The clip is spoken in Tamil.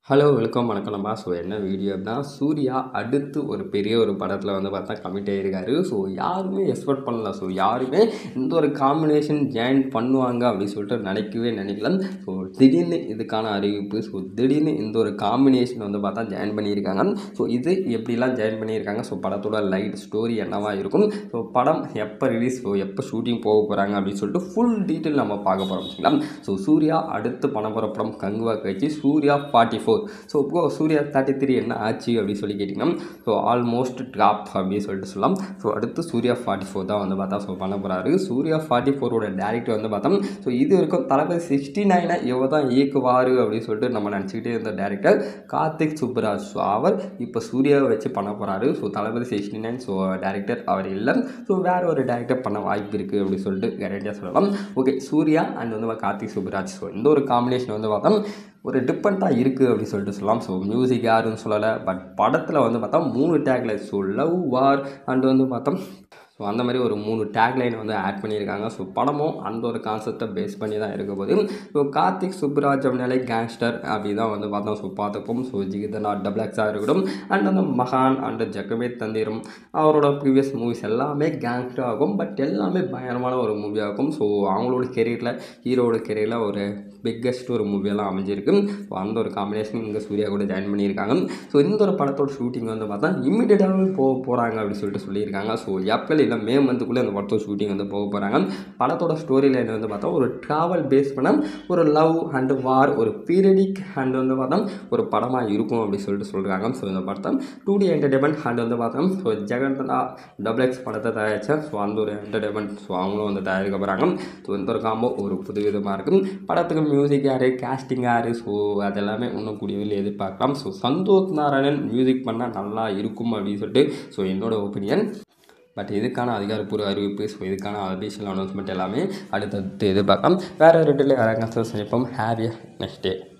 ஹலோ வெல்கம் வணக்கம் நம்ம ஸோ என்ன வீடியோ அப்படின்னா சூர்யா அடுத்து ஒரு பெரிய ஒரு படத்தில் வந்து பார்த்தா கமிட் ஆகியிருக்காரு ஸோ யாருமே எக்ஸ்பெக்ட் பண்ணல ஸோ யாருமே இந்த ஒரு காம்பினேஷன் ஜாயின் பண்ணுவாங்க அப்படின்னு சொல்லிட்டு நினைக்கவே நினைக்கல ஸோ திடீர்னு இதுக்கான அறிவிப்பு ஸோ திடீர்னு இந்த ஒரு காம்பினேஷன் வந்து பார்த்தா ஜாயின் பண்ணியிருக்காங்க ஸோ இது எப்படிலாம் ஜாயின் பண்ணியிருக்காங்க ஸோ படத்தோட லைட் ஸ்டோரி என்னவா இருக்கும் ஸோ படம் எப்போ ரிலீஸ் ஸோ எப்போ ஷூட்டிங் போக போகிறாங்க அப்படின்னு சொல்லிட்டு ஃபுல் டீட்டெயில் நம்ம பார்க்க போகிறோம் சரிங்களா ஸோ சூர்யா அடுத்து பண்ண போகிற படம் கங்குவா கட்சி சூர்யா ஃபார்ட்டி ஃபோர் ஸோ இப்போ சூர்யா தேர்ட்டி த்ரீ என்ன ஆச்சு அப்படின்னு சொல்லி கேட்டிங்கன்னா ஸோ ஆல்மோஸ்ட் ட்ராப் அப்படின்னு சொல்லிட்டு சொல்லலாம் ஸோ அடுத்து சூர்யா ஃபார்ட்டி ஃபோர் தான் வந்து பார்த்தா ஸோ பண்ண போகிறாரு சூர்யா ஃபார்ட்டி ஃபோரோட டேரக்டர் வந்து பார்த்தோம் ஸோ இது வரைக்கும் தளபதி சிக்ஸ்டி நைனை இவ தான் இயக்குவார் அப்படின்னு சொல்லிட்டு நம்ம நினச்சிக்கிட்டே இருந்த டேரக்டர் கார்த்திக் சுப்புராஜ் ஸோ அவர் இப்போ சூர்யாவை வச்சு பண்ண போகிறாரு so Thalapathy sixty nine so director அவர் இல்லை ஸோ வேறு ஒரு டேரக்டர் பண்ண வாய்ப்பு இருக்குது அப்படின்னு சொல்லிட்டு கேரண்டியாக சொல்லலாம் ஓகே சூர்யா அண்ட் வந்து கார்த்திக் சுப்புராஜ் ஸோ இந்த ஒரு காம்பினேஷன் வந்து பார்த்தோம் ஒரு டிஃப்ரெண்ட்டாக இருக்குது அப்படின்னு சொல்லிட்டு சொல்லலாம் ஸோ மியூசிக் யாருன்னு சொல்லலை பட் படத்தில் வந்து பார்த்தா மூணு tagline so love war and வந்து பார்த்தோம் ஸோ அந்த மாதிரி ஒரு மூணு டேக்லைன் வந்து ஆட் பண்ணியிருக்காங்க ஸோ படமும் அந்த ஒரு கான்செப்டை பேஸ் பண்ணி தான் இருக்க போது ஸோ கார்த்திக் சுப்ராஜ் அப்படின்னாலே கேங்ஸ்டர் அப்படி தான் வந்து பார்த்தோம் ஸோ பார்த்துப்போம் ஸோ ஜிகிதனா டபுள் எக்ஸாக இருக்கட்டும் அண்ட் அந்த மகான் அண்ட் ஜக்கமே தந்திரம் அவரோட ப்ரீவியஸ் மூவிஸ் எல்லாமே கேங்ஸ்டர் ஆகும் பட் எல்லாமே பயங்கரமான ஒரு மூவியாக இருக்கும் ஸோ அவங்களோட கெரியரில் ஹீரோட கெரியரில் ஒரு பிக்கஸ்ட் ஒரு மூவியெல்லாம் அமைஞ்சிருக்கு ஸோ அந்த ஒரு காம்பினேஷன் இங்கே சூர்யா கூட ஜாயின் பண்ணியிருக்காங்க ஸோ இந்த ஒரு படத்தோட ஷூட்டிங் வந்து பார்த்தா இம்மிடியட்டாகவே போக போகிறாங்க அப்படின்னு சொல்லிட்டு சொல்லியிருக்காங்க ஸோ ஏப்ரல் இல்லை மே மந்த்துக்குள்ளே அந்த படத்தோட ஷூட்டிங் வந்து போக போகிறாங்க படத்தோட ஸ்டோரி லைன் வந்து பார்த்தா ஒரு ட்ராவல் பேஸ் பண்ண ஒரு லவ் அண்ட் வார் ஒரு பீரியடிக் அண்ட் வந்து பார்த்தா ஒரு படமாக இருக்கும் அப்படின்னு சொல்லிட்டு சொல்கிறாங்க ஸோ இந்த படத்தை டூ டி என்டர்டைன்மெண்ட் அண்ட் வந்து பார்த்தோம் ஸோ ஜெகந்தனா டபுள் எக்ஸ் படத்தை தயாரித்தேன் ஸோ அந்த ஒரு என்டர்டைன்மெண்ட் ஸோ அவங்களும் வந்து தயாரிக்க போகிறாங்க ஸோ இந்த ஒரு காம்போ ஒரு புது விதமாக இருக்கும் படத்துக்கு மியூசிக் யார் கேஸ்டிங் யார் ஸோ அதெல்லாமே இன்னும் கூடியவில் எதிர்பார்க்கலாம் ஸோ சந்தோஷ் நாராயணன் மியூசிக் பண்ணால் நல்லா இருக்கும் அப்படின்னு சொல்லிட்டு ஸோ என்னோட ஒப்பீனியன் பட் இதுக்கான அதிகாரப்பூர்வ அறிவிப்பு ஸோ இதுக்கான அபிஷியல் அனௌன்ஸ்மெண்ட் எல்லாமே அடுத்தடுத்து எதிர்பார்க்கலாம் வேறு ரெட்டில் யாராவது சந்திப்போம் ஹேவிய நெக்ஸ்ட் டே